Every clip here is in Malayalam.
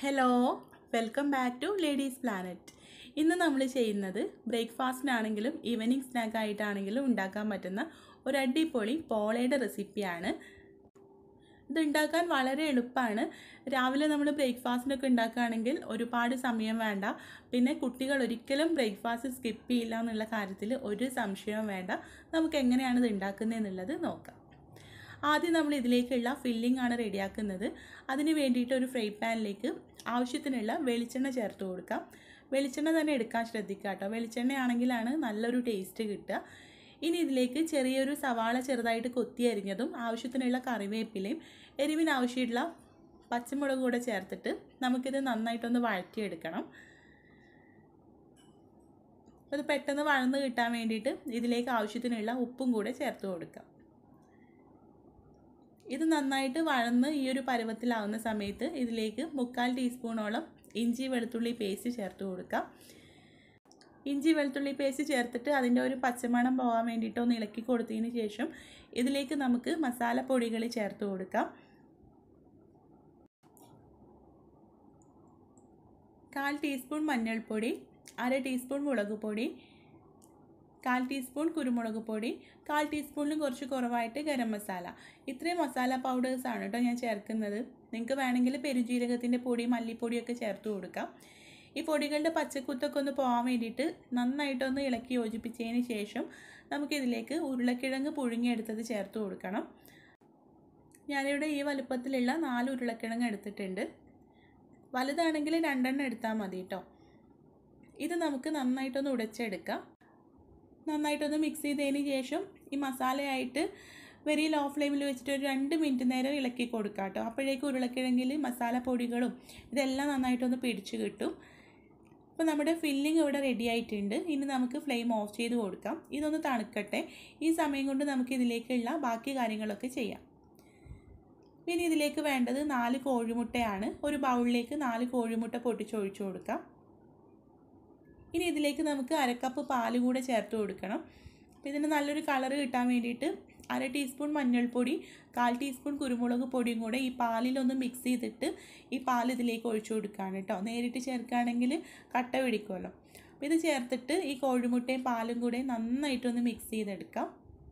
hello welcome back to ladies planet ഇന്ന് നമ്മൾ ചെയ്യുന്നത് ബ്രേക്ക്ഫാസ്റ്റിനാണെങ്കിലും ഈവനിങ് സ്നാക്ക് ആയിട്ടാണെങ്കിലും ഉണ്ടാക്കാൻ പറ്റുന്ന ഒരു അടിപൊളി പോളയുടെ റെസിപ്പിയാണ് ഇത് ഉണ്ടാക്കാൻ വളരെ എളുപ്പമാണ് രാവിലെ നമ്മൾ ബ്രേക്ക്ഫാസ്റ്റിനൊക്കെ ഉണ്ടാക്കുകയാണെങ്കിൽ ഒരുപാട് സമയം വേണ്ട പിന്നെ കുട്ടികൾ ഒരിക്കലും ബ്രേക്ക്ഫാസ്റ്റ് സ്കിപ്പ് ചെയ്യില്ല എന്നുള്ള കാര്യത്തിൽ ഒരു സംശയവും വേണ്ട നമുക്ക് എങ്ങനെയാണ് ഇത് ഉണ്ടാക്കുന്നതെന്നുള്ളത് നോക്കാം ആദ്യം നമ്മൾ ഇതിലേക്കുള്ള ഫില്ലിംഗ് ആണ് റെഡിയാക്കുന്നത് അതിന് വേണ്ടിയിട്ട് ഒരു ഫ്രൈ പാനിലേക്ക് ആവശ്യത്തിനുള്ള വെളിച്ചെണ്ണ ചേർത്ത് കൊടുക്കാം വെളിച്ചെണ്ണ തന്നെ എടുക്കാൻ ശ്രദ്ധിക്കുക കേട്ടോ വെളിച്ചെണ്ണ ആണെങ്കിലാണ് നല്ലൊരു ടേസ്റ്റ് കിട്ടുക ഇനി ഇതിലേക്ക് ചെറിയൊരു സവാള ചെറുതായിട്ട് കൊത്തി അരിഞ്ഞതും ആവശ്യത്തിനുള്ള കറിവേപ്പിലയും എരിവിന് ആവശ്യമുള്ള പച്ചമുളക് കൂടെ ചേർത്തിട്ട് നമുക്കിത് നന്നായിട്ടൊന്ന് വഴറ്റിയെടുക്കണം അത് പെട്ടെന്ന് വഴന്ന് കിട്ടാൻ വേണ്ടിയിട്ട് ഇതിലേക്ക് ആവശ്യത്തിനുള്ള ഉപ്പും കൂടെ ചേർത്ത് കൊടുക്കാം ഇത് നന്നായിട്ട് വഴന്ന് ഈ ഒരു പരുവത്തിലാവുന്ന സമയത്ത് ഇതിലേക്ക് മുക്കാൽ ടീസ്പൂണോളം ഇഞ്ചി വെളുത്തുള്ളി പേസ്റ്റ് ചേർത്ത് കൊടുക്കാം ഇഞ്ചി വെളുത്തുള്ളി പേസ്റ്റ് ചേർത്തിട്ട് അതിൻ്റെ ഒരു പച്ചമണം പോകാൻ വേണ്ടിയിട്ട് ഒന്ന് ഇളക്കി കൊടുത്തതിന് ശേഷം ഇതിലേക്ക് നമുക്ക് മസാലപ്പൊടികൾ ചേർത്ത് കൊടുക്കാം കാൽ ടീസ്പൂൺ മഞ്ഞൾപ്പൊടി അര ടീസ്പൂൺ മുളക് പൊടി കാൽ ടീസ്പൂൺ കുരുമുളക് പൊടി കാൽ ടീസ്പൂണിലും കുറച്ച് കുറവായിട്ട് ഗരം മസാല ഇത്രയും മസാല പൗഡേഴ്സാണ് കേട്ടോ ഞാൻ ചേർക്കുന്നത് നിങ്ങൾക്ക് വേണമെങ്കിൽ പെരുജീരകത്തിൻ്റെ പൊടി മല്ലിപ്പൊടിയൊക്കെ ചേർത്ത് കൊടുക്കാം ഈ പൊടികളുടെ പച്ചക്കുത്തൊക്കെ ഒന്ന് പോകാൻ വേണ്ടിയിട്ട് നന്നായിട്ടൊന്ന് ഇളക്കി യോജിപ്പിച്ചതിന് ശേഷം നമുക്കിതിലേക്ക് ഉരുളക്കിഴങ്ങ് പുഴുങ്ങിയെടുത്തത് ചേർത്ത് കൊടുക്കണം ഞാനിവിടെ ഈ വലുപ്പത്തിലുള്ള നാല് ഉരുളക്കിഴങ്ങ് എടുത്തിട്ടുണ്ട് വലുതാണെങ്കിൽ രണ്ടെണ്ണം എടുത്താൽ മതി കേട്ടോ ഇത് നമുക്ക് നന്നായിട്ടൊന്ന് ഉടച്ചെടുക്കാം നന്നായിട്ടൊന്ന് മിക്സ് ചെയ്തതിന് ശേഷം ഈ മസാലയായിട്ട് വെരി ലോ ഫ്ലെയിമിൽ വെച്ചിട്ട് ഒരു രണ്ട് മിനിറ്റ് നേരം ഇളക്കി കൊടുക്കാം കേട്ടോ അപ്പോഴേക്കും ഉരുളക്കിഴങ്ങിൽ മസാല പൊടികളും ഇതെല്ലാം നന്നായിട്ടൊന്ന് പിടിച്ച് കിട്ടും അപ്പോൾ നമ്മുടെ ഫില്ലിംഗ് ഇവിടെ റെഡി ആയിട്ടുണ്ട് ഇനി നമുക്ക് ഫ്ലെയിം ഓഫ് ചെയ്ത് കൊടുക്കാം ഇതൊന്ന് തണുക്കട്ടെ ഈ സമയം കൊണ്ട് നമുക്ക് ഇതിലേക്കുള്ള ബാക്കി കാര്യങ്ങളൊക്കെ ചെയ്യാം പിന്നെ ഇതിലേക്ക് വേണ്ടത് നാല് കോഴിമുട്ടയാണ് ഒരു ബൗളിലേക്ക് നാല് കോഴിമുട്ട പൊട്ടിച്ചൊഴിച്ചു കൊടുക്കാം ഇനി ഇതിലേക്ക് നമുക്ക് അരക്കപ്പ് പാൽ കൂടെ ചേർത്ത് കൊടുക്കണം അപ്പോൾ ഇതിന് നല്ലൊരു കളർ കിട്ടാൻ വേണ്ടിയിട്ട് അര ടീസ്പൂൺ മഞ്ഞൾപ്പൊടി കാൽ ടീസ്പൂൺ കുരുമുളക് പൊടിയും കൂടെ ഈ പാലിലൊന്ന് മിക്സ് ചെയ്തിട്ട് ഈ പാൽ ഇതിലേക്ക് ഒഴിച്ചു കൊടുക്കുകയാണ് കേട്ടോ നേരിട്ട് ചേർക്കുകയാണെങ്കിൽ കട്ട പിടിക്കുമല്ലോ അപ്പോൾ ഇത് ചേർത്തിട്ട് ഈ കോഴിമുട്ടയും പാലും കൂടെ നന്നായിട്ടൊന്ന് മിക്സ് ചെയ്തെടുക്കാം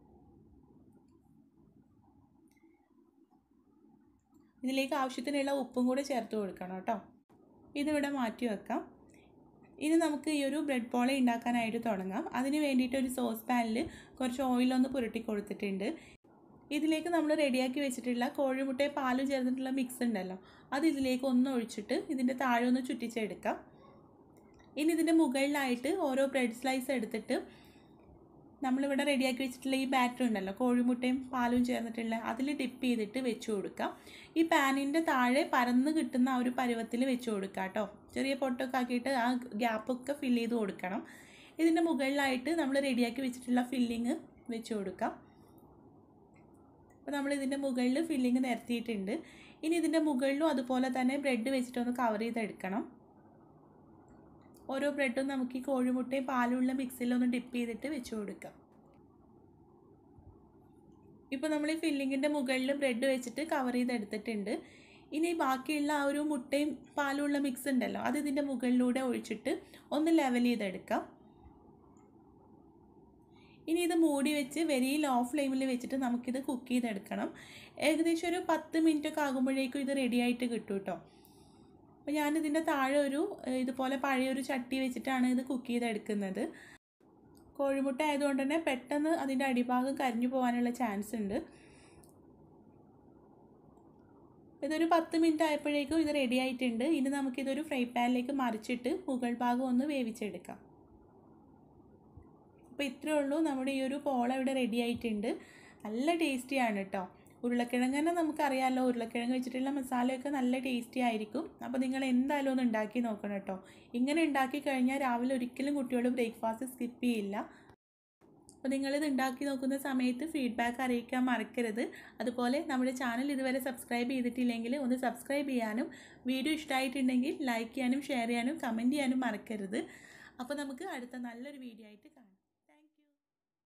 ഇതിലേക്ക് ആവശ്യത്തിനുള്ള ഉപ്പും കൂടെ ചേർത്ത് കൊടുക്കണം കേട്ടോ ഇതിവിടെ മാറ്റി വെക്കാം ഇനി നമുക്ക് ഈ ഒരു ബ്രെഡ് പോള ഉണ്ടാക്കാനായിട്ട് തുടങ്ങാം അതിന് വേണ്ടിയിട്ട് ഒരു സോസ് പാനിൽ കുറച്ച് ഓയിലൊന്ന് പുരട്ടി കൊടുത്തിട്ടുണ്ട് ഇതിലേക്ക് നമ്മൾ റെഡിയാക്കി വെച്ചിട്ടുള്ള കോഴിമുട്ടയും പാലും ചേർന്നിട്ടുള്ള മിക്സ് ഉണ്ടല്ലോ അത് ഇതിലേക്ക് ഒന്ന് ഒഴിച്ചിട്ട് ഇതിൻ്റെ താഴെ ഒന്ന് ചുറ്റിച്ചെടുക്കാം ഇനി ഇതിൻ്റെ മുകളിലായിട്ട് ഓരോ ബ്രെഡ് സ്ലൈസ് എടുത്തിട്ട് നമ്മളിവിടെ റെഡിയാക്കി വെച്ചിട്ടുള്ള ഈ ബാറ്റർ ഉണ്ടല്ലോ കോഴിമുട്ടയും പാലും ചേർന്നിട്ടുള്ള അതിൽ ഡിപ്പ് ചെയ്തിട്ട് വെച്ച് കൊടുക്കാം ഈ പാനിൻ്റെ താഴെ പരന്ന് കിട്ടുന്ന ആ ഒരു പരുവത്തിൽ വെച്ച് കൊടുക്കുക കേട്ടോ ചെറിയ പൊട്ടൊക്കെ ആക്കിയിട്ട് ആ ഗ്യാപ്പൊക്കെ ഫില്ല് ചെയ്ത് കൊടുക്കണം ഇതിൻ്റെ മുകളിലായിട്ട് നമ്മൾ റെഡിയാക്കി വെച്ചിട്ടുള്ള ഫില്ലിങ് വെച്ച് കൊടുക്കാം അപ്പോൾ നമ്മൾ ഇതിൻ്റെ മുകളിൽ ഫില്ലിങ് നിരത്തിയിട്ടുണ്ട് ഇനി ഇതിൻ്റെ മുകളിലും അതുപോലെ തന്നെ ബ്രെഡ് വെച്ചിട്ടൊന്ന് കവർ ചെയ്തെടുക്കണം ഓരോ ബ്രെഡും നമുക്ക് ഈ കോഴിമുട്ടയും പാലുള്ള മിക്സിലൊന്ന് ഡിപ്പ് ചെയ്തിട്ട് വെച്ച് കൊടുക്കാം ഇപ്പോൾ നമ്മൾ ഈ ഫില്ലിങ്ങിൻ്റെ മുകളിൽ ബ്രെഡ് വെച്ചിട്ട് കവർ ചെയ്തെടുത്തിട്ടുണ്ട് ഇനി ബാക്കിയുള്ള ആ ഒരു മുട്ടയും പാലുള്ള മിക്സ് ഉണ്ടല്ലോ അത് ഇതിൻ്റെ മുകളിലൂടെ ഒഴിച്ചിട്ട് ഒന്ന് ലെവൽ ചെയ്തെടുക്കാം ഇനി ഇത് മൂടി വെച്ച് വെരി ലോ ഫ്ലെയിമിൽ വെച്ചിട്ട് നമുക്കിത് കുക്ക് ചെയ്തെടുക്കണം ഏകദേശം ഒരു പത്ത് മിനിറ്റ് ഒക്കെ ആകുമ്പോഴേക്കും ഇത് റെഡി ആയിട്ട് കിട്ടും കേട്ടോ അപ്പോൾ ഞാനിതിൻ്റെ താഴെ ഒരു ഇതുപോലെ പഴയൊരു ചട്ടി വെച്ചിട്ടാണ് ഇത് കുക്ക് ചെയ്തെടുക്കുന്നത് കോഴിമുട്ട ആയതുകൊണ്ട് തന്നെ പെട്ടെന്ന് അതിൻ്റെ അടിഭാഗം കരിഞ്ഞു പോകാനുള്ള ചാൻസ് ഉണ്ട് ഇതൊരു പത്ത് മിനിറ്റ് ആയപ്പോഴേക്കും ഇത് റെഡി ആയിട്ടുണ്ട് ഇനി നമുക്കിതൊരു ഫ്രൈ പാനിലേക്ക് മറിച്ചിട്ട് മുകൾ ഭാഗം ഒന്ന് വേവിച്ചെടുക്കാം അപ്പോൾ ഇത്രയേ ഉള്ളൂ നമ്മുടെ ഈ ഒരു പോള ഇവിടെ റെഡി ആയിട്ടുണ്ട് നല്ല ടേസ്റ്റിയാണ് കേട്ടോ ഉരുളക്കിഴങ്ങ് തന്നെ നമുക്കറിയാമല്ലോ ഉരുളക്കിഴങ്ങ് വെച്ചിട്ടുള്ള മസാലയൊക്കെ നല്ല ടേസ്റ്റി ആയിരിക്കും അപ്പോൾ നിങ്ങൾ എന്തായാലും ഒന്ന് ഉണ്ടാക്കി നോക്കണം കേട്ടോ ഇങ്ങനെ ഉണ്ടാക്കി കഴിഞ്ഞാൽ രാവിലെ ഒരിക്കലും കുട്ടികൾ ബ്രേക്ക്ഫാസ്റ്റ് സ്കിപ്പ് ചെയ്യില്ല അപ്പോൾ നിങ്ങളിത് ഉണ്ടാക്കി നോക്കുന്ന സമയത്ത് ഫീഡ്ബാക്ക് അറിയിക്കാൻ മറക്കരുത് അതുപോലെ നമ്മുടെ ചാനൽ ഇതുവരെ സബ്സ്ക്രൈബ് ചെയ്തിട്ടില്ലെങ്കിൽ ഒന്ന് സബ്സ്ക്രൈബ് ചെയ്യാനും വീഡിയോ ഇഷ്ടമായിട്ടുണ്ടെങ്കിൽ ലൈക്ക് ചെയ്യാനും ഷെയർ ചെയ്യാനും കമൻറ്റ് ചെയ്യാനും മറക്കരുത് അപ്പോൾ നമുക്ക് അടുത്ത നല്ലൊരു വീഡിയോ ആയിട്ട് കാണാം